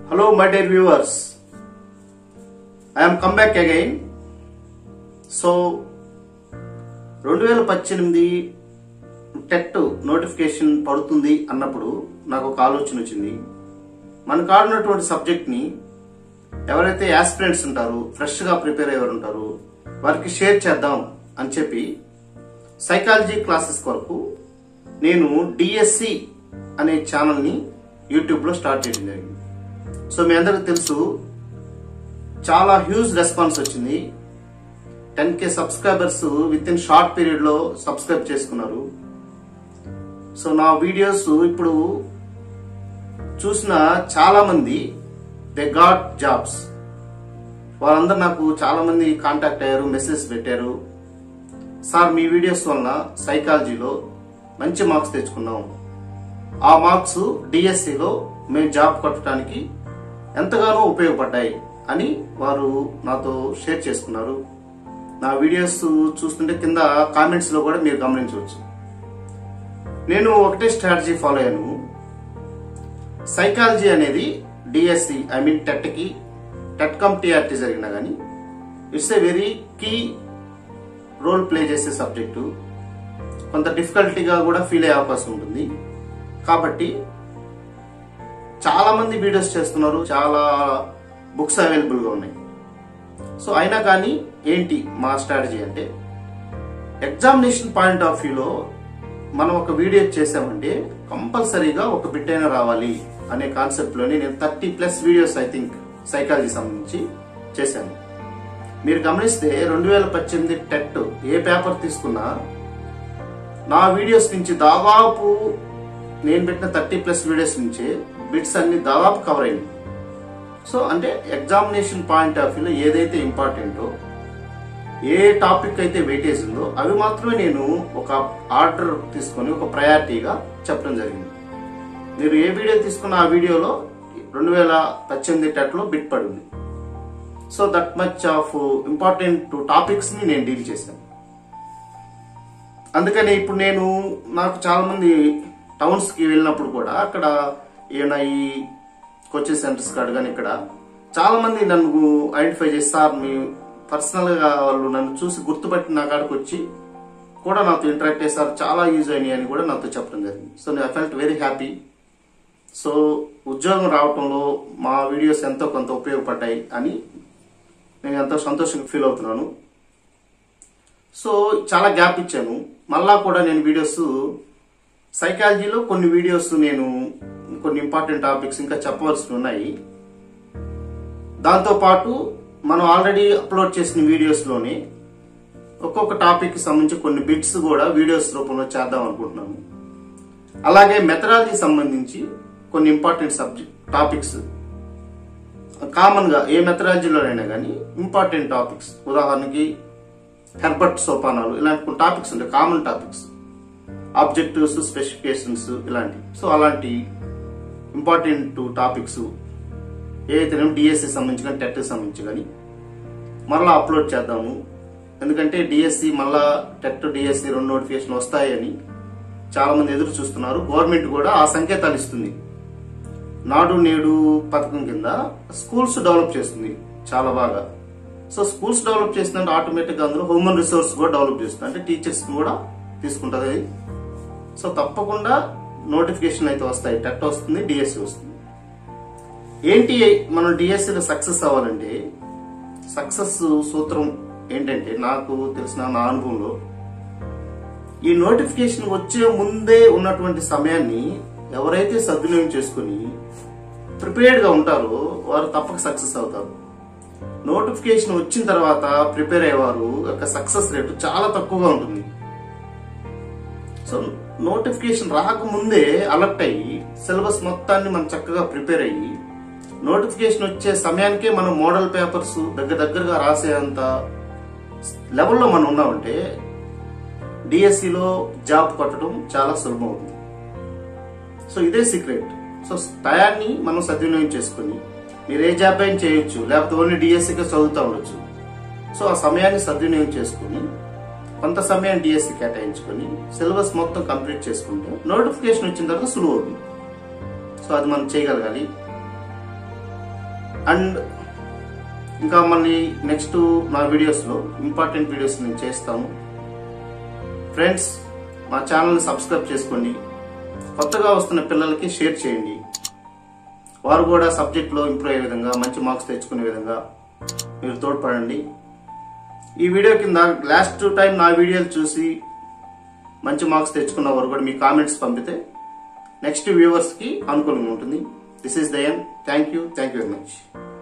Hello, my dear viewers. I am come back again. So రెండు వేల పద్దెనిమిది TET notification పడుతుంది అన్నప్పుడు నాకు ఒక ఆలోచన వచ్చింది మనకు ఆడినటువంటి సబ్జెక్ట్ని ఎవరైతే యాస్పిరెంట్స్ ఉంటారో ఫ్రెష్గా ప్రిపేర్ అయ్యేవారు ఉంటారో వారికి షేర్ చేద్దాం అని చెప్పి సైకాలజీ క్లాసెస్ కొరకు నేను డిఎస్సి అనే ఛానల్ని యూట్యూబ్లో స్టార్ట్ చేయడం జరిగింది సో మీ అందరికి తెలుసు చాలా హ్యూజ్ రెస్పాన్స్ వచ్చింది ten K subscribers within short period లో సబ్స్క్రైబ్ చేసుకున్నారు సో నా వీడియోస్ ఇప్పుడు చూసిన చాలా మంది దే గాట్ జాబ్స్ వాళ్ళందరూ నాకు చాలా మంది కాంటాక్ట్ అయ్యారు మెసేజ్ పెట్టారు సార్ మీ వీడియోస్ వలన సైకాలజీలో మంచి మార్క్స్ తెచ్చుకున్నాం ఆ మార్క్స్ డిఎస్సిలో మేము జాబ్ కొట్టడానికి ఎంతగానో ఉపయోగపడ్డాయి అని వారు నాతో షేర్ చేసుకున్నారు నా వీడియోస్ చూస్తుంటే కింద కామెంట్స్ లో కూడా మీరు గమనించవచ్చు నేను ఒకటే స్ట్రాటజీ ఫాలో అయ్యాను సైకాలజీ అనేది డిఎస్సి ఐ మీన్ టెట్ కి టెట్ కమ్ టీఆర్టీ జరిగినా కానీ it's a very key role play చేసే సబ్జెక్టు కొంత డిఫికల్టీగా కూడా ఫీల్ అయ్యే అవకాశం ఉంటుంది కాబట్టి చాలా మంది వీడియోస్ చేస్తున్నారు చాలా బుక్స్ అవైలబుల్ గా ఉన్నాయి సో అయినా కానీ ఏంటి మా స్ట్రాటజీ అంటే ఎగ్జామినేషన్ పాయింట్ ఆఫ్ వ్యూలో మనం ఒక వీడియో చేసామంటే కంపల్సరీగా ఒక బిట్ అయినా రావాలి అనే కాన్సెప్ట్ లోని నేను thirty plus videos I think psychology సంబంధించి చేశాను మీరు గమనిస్తే రెండు వేల పద్దెనిమిది టెట్ ఏ పేపర్ తీసుకున్నా నా వీడియోస్ నుంచి దాదాపు నేను పెట్టిన థర్టీ ప్లస్ వీడియోస్ నుంచి బిట్స్ అన్ని దాదాపు కవర్ అయింది సో అంటే ఎగ్జామినేషన్ పాయింట్ ఆఫ్ వ్యూలో ఏదైతే ఇంపార్టెంటో ఏ టాపిక్ అయితే వెయిటేజ్ ఉందో అవి మాత్రమే నేను ఒక ఆర్డర్ తీసుకొని ఒక ప్రయారిటీగా చెప్పడం జరిగింది మీరు ఏ వీడియో తీసుకున్న ఆ వీడియోలో రెండు వేల పద్దెనిమిది టెట్లో బిట్ పడింది so that much of important topics ని నేను డీల్ చేశాను అందుకని ఇప్పుడు నేను నాకు చాలా మంది టౌన్స్ కి వెళ్ళినప్పుడు కూడా అక్కడ ఏమైనా ఈ కోచింగ్ సెంటర్స్ కాదు కానీ ఇక్కడ చాలా మంది నన్ను ఐడెంటిఫై చేసి సార్ మీ పర్సనల్ గా వాళ్ళు నన్ను చూసి గుర్తుపట్టి నా కాడికి వచ్చి కూడా నాతో ఇంటరాక్ట్ చేశారు చాలా యూజ్ అయినాయి అని కూడా నాతో చెప్పడం జరిగింది సో నేను ఫెల్ట్ వెరీ హ్యాపీ సో ఉద్యోగం రావటంలో మా వీడియోస్ ఎంతో కొంత ఉపయోగపడ్డాయి అని నేను ఎంతో సంతోషంగా ఫీల్ అవుతున్నాను సో చాలా గ్యాప్ ఇచ్చాను మళ్ళా కూడా నేను వీడియోస్ సైకాలజీలో కొన్ని వీడియోస్ నేను కొన్ని ఇంపార్టెంట్ టాపిక్స్ ఇంకా చెప్పవలసి ఉన్నాయి దాంతో పాటు మనం ఆల్రెడీ అప్లోడ్ చేసిన వీడియోస్ లోని ఒక్కొక్క టాపిక్ కి సంబంధించి కొన్ని బిట్స్ కూడా వీడియోస్ రూపంలో చేద్దాం అనుకుంటున్నాను అలాగే మెథడాలజీ సంబంధించి కొన్ని ఇంపార్టెంట్ సబ్జెక్ట్ టాపిక్స్ కామన్ గా ఏ మెథడాలజీలోనైనా కానీ ఇంపార్టెంట్ టాపిక్స్ ఉదాహరణకి హెర్బర్ట్ సోపానాలు ఇలాంటి కొన్ని టాపిక్స్ ఉంటాయి కామన్ టాపిక్స్ ఆబ్జెక్టివ్స్ స్పెసిఫికేషన్స్ ఇలాంటి సో అలాంటి ఇంపార్టెంట్ టాపిక్స్ ఏదైతే డిఎస్సి సంబంధించి కానీ టెట్ సంబంధించి కానీ మరలా అప్లోడ్ చేద్దాము ఎందుకంటే డిఎస్సి మళ్ళా టెట్ డిఎస్సి రెండు నోటిఫికేషన్ వస్తాయని చాలా మంది ఎదురు చూస్తున్నారు గవర్నమెంట్ కూడా ఆ సంకేతాలు ఇస్తుంది నాడు నేడు పథకం కింద స్కూల్స్ డెవలప్ చేస్తుంది చాలా బాగా సో స్కూల్స్ డెవలప్ చేస్తుందంటే ఆటోమేటిక్ అందులో హ్యూమన్ రిసోర్స్ కూడా డెవలప్ చేస్తుంది అంటే టీచర్స్ కూడా తీసుకుంటది సో తప్పకుండా నోటిఫికేషన్ అయితే వస్తాయి టెట్ వస్తుంది డిఎస్సి వస్తుంది ఏంటి మనం డిఎస్సిలో సక్సెస్ అవ్వాలంటే సక్సెస్ సూత్రం ఏంటంటే నాకు తెలిసిన నా అనుభవంలో ఈ నోటిఫికేషన్ వచ్చే ముందే ఉన్నటువంటి సమయాన్ని ఎవరైతే సద్వినియోగం చేసుకుని ప్రిపేర్డ్ గా ఉంటారో వారు తప్పక సక్సెస్ అవుతారు నోటిఫికేషన్ వచ్చిన తర్వాత ప్రిపేర్ అయ్యేవారు యొక్క సక్సెస్ రేటు చాలా తక్కువగా ఉంటుంది సో నోటిఫికేషన్ రాకముందే అలర్ట్ అయ్యి సిలబస్ మొత్తాన్ని మనం చక్కగా ప్రిపేర్ అయ్యి నోటిఫికేషన్ వచ్చే సమయానికే మనం మోడల్ పేపర్స్ దగ్గర దగ్గరగా రాసేంత లెవెల్లో మనం ఉన్నామంటే డిఎస్సిలో జాబ్ కొట్టడం చాలా సులభం అవుతుంది సో ఇదే సీక్రెట్ సో టయాన్ని మనం సద్వినియోగం చేసుకుని మీరు ఏ జాబ్ అయినా చేయొచ్చు లేకపోతే ఓన్లీ డిఎస్సిగా చదువుతూ ఉండొచ్చు సో ఆ సమయాన్ని సద్వినియోగం చేసుకుని కొంత సమయం డిఎస్సి కేటాయించుకొని సిలబస్ మొత్తం కంప్లీట్ చేసుకుంటే నోటిఫికేషన్ వచ్చిన తర్వాత సులువు అవుతుంది సో అది మనం చేయగలగాలి అండ్ ఇంకా మళ్ళీ నెక్స్ట్ నా వీడియోస్లో ఇంపార్టెంట్ వీడియోస్ నేను చేస్తాను ఫ్రెండ్స్ మా ఛానల్ని సబ్స్క్రైబ్ చేసుకోండి కొత్తగా వస్తున్న పిల్లలకి షేర్ చేయండి వారు కూడా సబ్జెక్ట్లో ఇంప్రూవ్ అయ్యే విధంగా మంచి మార్క్స్ తెచ్చుకునే విధంగా మీరు తోడ్పడండి ఈ వీడియో కింద లాస్ట్ టైం నా వీడియోలు చూసి మంచి మార్క్స్ తెచ్చుకున్న వారు కూడా మీ కామెంట్స్ పంపితే నెక్స్ట్ వ్యూవర్స్కి అనుకూలంగా ఉంటుంది this is Dayan thank you thank you very much